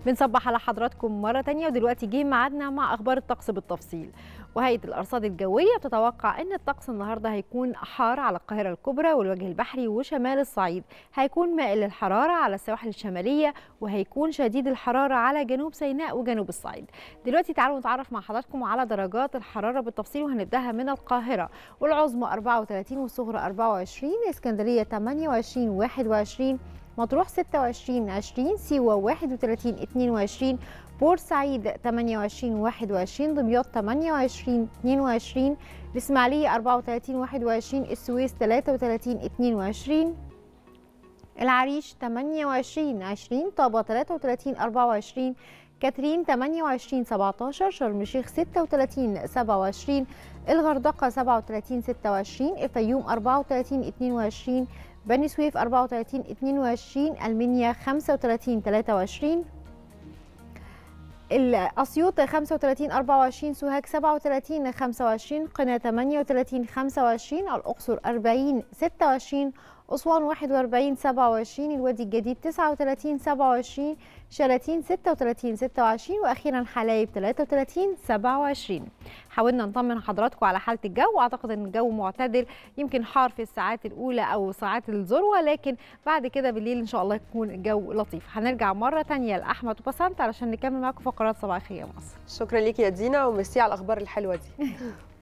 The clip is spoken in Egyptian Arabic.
بنصبح على حضراتكم مرة تانية ودلوقتي جه ميعادنا مع أخبار الطقس بالتفصيل وهيئة الأرصاد الجوية بتتوقع أن الطقس النهاردة هيكون حار على القاهرة الكبرى والوجه البحري وشمال الصعيد هيكون مائل للحرارة على السواحل الشمالية وهيكون شديد الحرارة على جنوب سيناء وجنوب الصعيد دلوقتي تعالوا نتعرف مع حضراتكم على درجات الحرارة بالتفصيل وهنبدأها من القاهرة والعظمى 34 والصغرى 24 اسكندرية 28 21 مطروح 26 20 سيوة 31 22 بورسعيد 28 21 دمياط 28 22 الإسماعيلية 34 21 السويس 33 22 العريش 28 20 طابة 33 24 كاترين 28 17 شرم الشيخ 36 27 الغردقة 37 26 الفيوم 34 22 بني سويف 34 22 المنيا 35 23 الأسيوط 35 24 سوهاج 37 25 قنا 38 25 الأقصر 40 26 أسوان 41 27 الوادي الجديد 39 27 شلاتين 36 26 وأخيرا حلايب 33 27 حاولنا نطمن حضراتكم على حالة الجو وأعتقد أن الجو معتدل يمكن حار في الساعات الأولى أو ساعات الذروة لكن بعد كده بالليل إن شاء الله يكون الجو لطيف هنرجع مرة تانية لأحمد وبسنت علشان نكمل معاكم فقرات صباحية مصر شكرا ليكي يا دينا وميرسي على الاخبار الحلوه دي